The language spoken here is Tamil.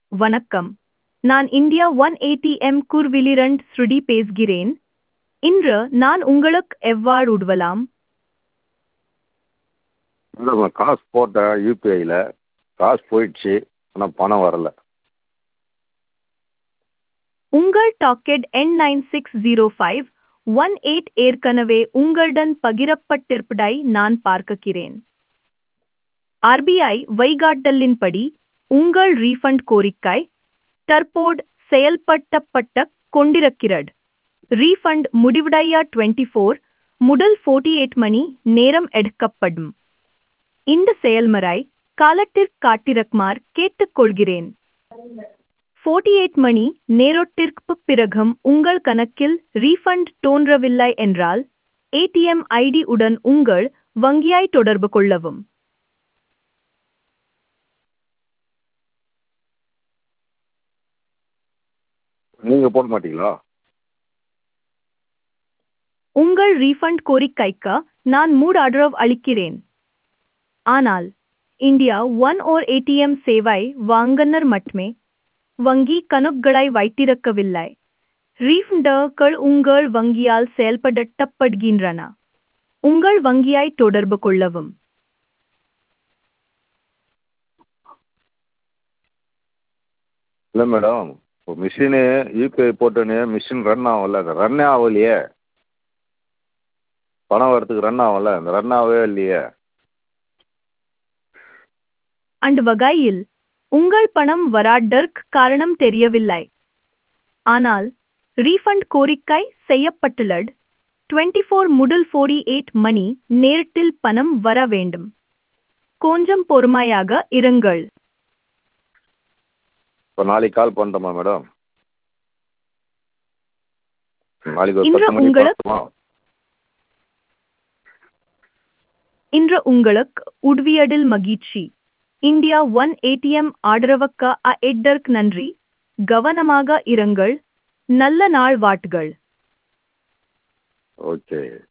வணக்கம் நான் இந்தியா ஒன் ஏடிஎம் குர்விலிரண்ட் ஸ்ருடி பேசுகிறேன் இன்று நான் உங்களுக்கு எவ்வாறு உதவலாம் இல்லைம்மா காசு போட்டேன் யூபிஐயில் காசு போயிடுச்சு ஆனால் பணம் வரல உங்கள் டாக்கெட் எண் nine six zero five one eight ஏற்கனவே உங்களுடன் பகிரப்பட்டிருப்பதை நான் பார்க்கிறேன் ஆர்பிஐ வழிகாட்டலின்படி உங்கள் ரீஃபண்ட் கோரிக்கை தற்போது செயல்படுத்தப்பட்ட கொண்டிருக்கிறது ரீஃபண்ட் முடிவடைய டுவெண்ட்டி ஃபோர் முதல் ஃபோர்ட்டி எயிட் மணி நேரம் எடுக்கப்படும் இந்த செயல்முறை காலத்திற்கு காட்டிருக்குமாறு கேட்டுக்கொள்கிறேன் ஃபோர்ட்டி எயிட் மணி நேரத்திற்கு பிறகும் உங்கள் கணக்கில் ரீஃபண்ட் தோன்றவில்லை என்றால் ஏடிஎம் ஐடி உடன் உங்கள் வங்கியை தொடர்பு கொள்ளவும் நீங்கள் போட மாட்டீங்களா உங்கள் ரீஃபண்ட் கோரிக்கைக்கு நான் மூட் ஆதரவு அளிக்கிறேன் ஆனால் இந்தியா ஒன் ஓர் ஏடிஎம் சேவை வாங்குனர் மட்டுமே வங்கி கணக்குகளை வைத்திருக்கவில்லை ரீஃபண்டுகள் உங்கள் வங்கியால் செயல்படுத்தப்படுகின்றன உங்கள் வங்கியை தொடர்பு கொள்ளவும் இல்லை மேடம் இப்போ மிஷினு யூபிஐ போட்டோன்னே மிஷின் ரன் ஆகல அது ரன்னே ஆகலையே பணம் வரத்துக்கு ரன் ஆகல அந்த ரன் ஆகவே இல்லையே அந்த வகையில் உங்கள் பணம் வராதற்கு காரணம் தெரியவில்லை ஆனால் ரீஃபண்ட் கோரிக்கை செய்யப்பட்டுள்ளது டுவெண்ட்டி ஃபோர் முதல் ஃபோர்டி எயிட் மணி நேரத்தில் பணம் வர வேண்டும் கொஞ்சம் பொறுமையாக இருங்கள் இப்போ நாளைக்கு கால் பண்ணட்டுமா மேடம் நாளைக்கு ஒரு இன்று பத்து மணிக்கு உங்களுக்கு- பண்ணட்டுமா இன்று உங்களுக்கு உதவியதில் மகிழ்ச்சி இந்தியா ஒன் ஏடிஎம் ஆதரவுக்கு அ எட்டர்க் நன்றி கவனமாக இருங்கள் நல்ல நாள் வாட்டுகள் ஓகே